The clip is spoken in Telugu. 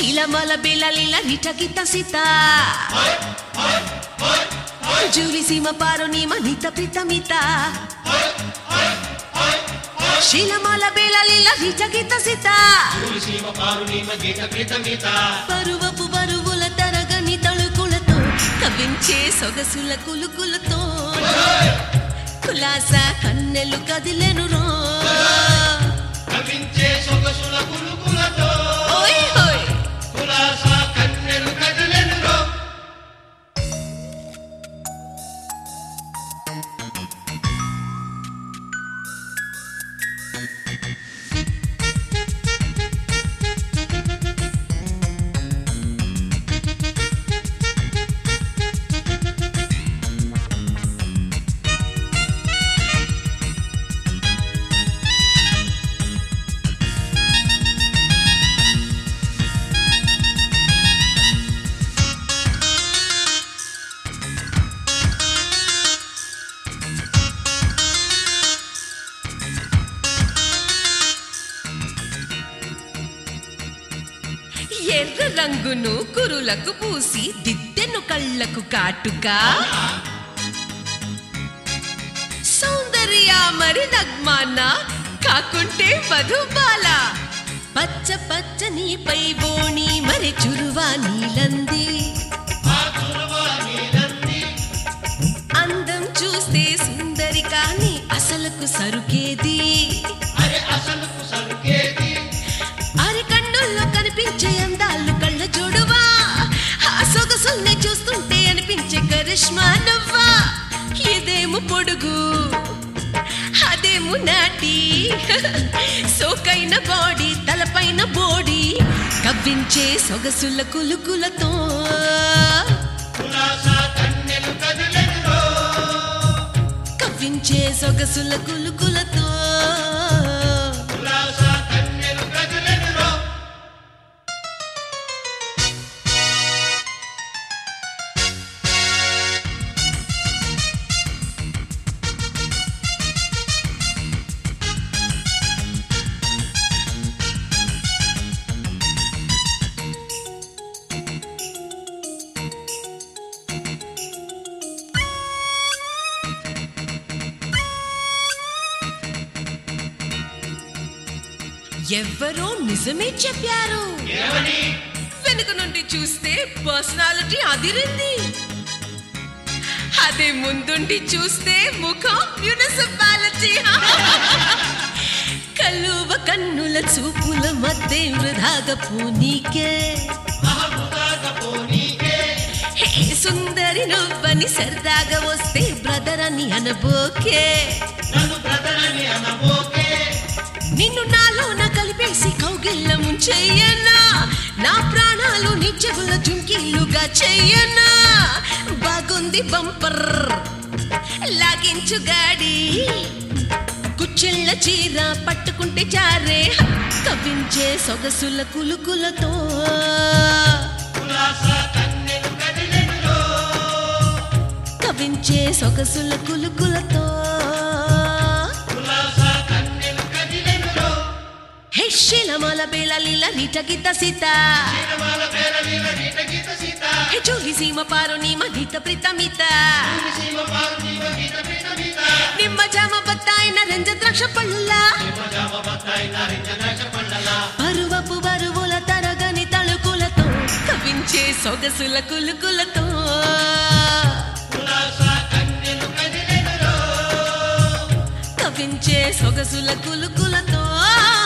శీలమల బెలలిల రిటకిత సిత జూలి సీమ పారు నీమ నిత ప్రితమిత శీలమల బెలలిల రిటకిత సిత సీమ పారు నీమ గీత ప్రీతమిత పరువపు బరువుల తరగని తళుకులతో కవించే సొగసుల కులుకులతో కులాస కన్నెలు కదిలెను రో కవించే సొగసుల కులుకులతో ఓయ్ హోయ్ కులాస కన్నెలు కదిలెనురో ఎర్ర రంగును కురులకు పూసి దిద్దెను కళ్ళకు కాటుగా సౌందర్య మరి నగ్మాన కాకుంటే మధుబాల పచ్చ పచ్చని పై బోణి మరి చురువా నీలంది ఆ చురువా నీలంది అందం చూస్తే సుందరి కాని అసలుకు సరుకేది అరే అసలుకు సరుకేది అరి కన్నుల్లో కనిపించే అందాలు కళ్ళ చూడువా ఆ సొగసుల్ని చూస్తుంటే అనిపించే కరిష్మా నువ్వా ఇదేమో పొడుగు అదేమో నాటి సోకైన బాడీ తలపైన బోడి కవ్వించే సొగసుల కులుకులతో కులాస కన్నెలు కదిలెనురో కవ్వించే సొగసుల కులుకులతో కులాస కన్నెలు కదిలెనురో ఎవ్వరో నిజమే చెప్పారు ఏమని వెనుక నుండి చూస్తే పర్సనాలిటీ అదిరింది అదే ముందుండి చూస్తే ముఖం మున్సిపాలిటీ కలువ కన్నుల చూపుల మధ్య వృధాగా పోనీకే మహబూదాగ పోనీకే హే, సుందరి నువ్వని సరదాగా వస్తే బ్రదర్ అని అనబోకే నన్ను బ్రదరని అనబోకే నిన్ను నాలోన కలిపేసి కౌగిల్ల ముంచెయ్యన్నా నా ప్రాణాలు నీ చెవుల జుంకీలుగా చెయ్యన్నా బాగుంది బంపర్ లాగించు గాడి కుచ్చెళ్ళ చీర పట్టుకుంటే చారే కవ్వించే సొగసుల కులుకులతో కులాస కన్నెలు కదిలెనురో కవ్వించే సొగసుల కులుకులతో కులాస కన్నెలు కదిలెనురో హే శిలమల బేలలీల రిటగిత సీత తిరుమల పేరలీల నీట గీత సీత హే జోలి సీమ పారు నీ మహిత ప్రితమిత సీమ పారు నీవ గీత ప్రీతమిత నిమ్మ జామ బత్తాయిన రంజ ద్రాక్ష పళ్ళ నిమ్మజామ బత్తాయి నారింజ ద్రాక్ష పండ్లల పరువపు బరువుల తరగని తళుకులతో కవించే సొగసుల కులుకులతో కులాస కన్నెలు కదిలెనురో కవించే సొగసుల కులుకులతో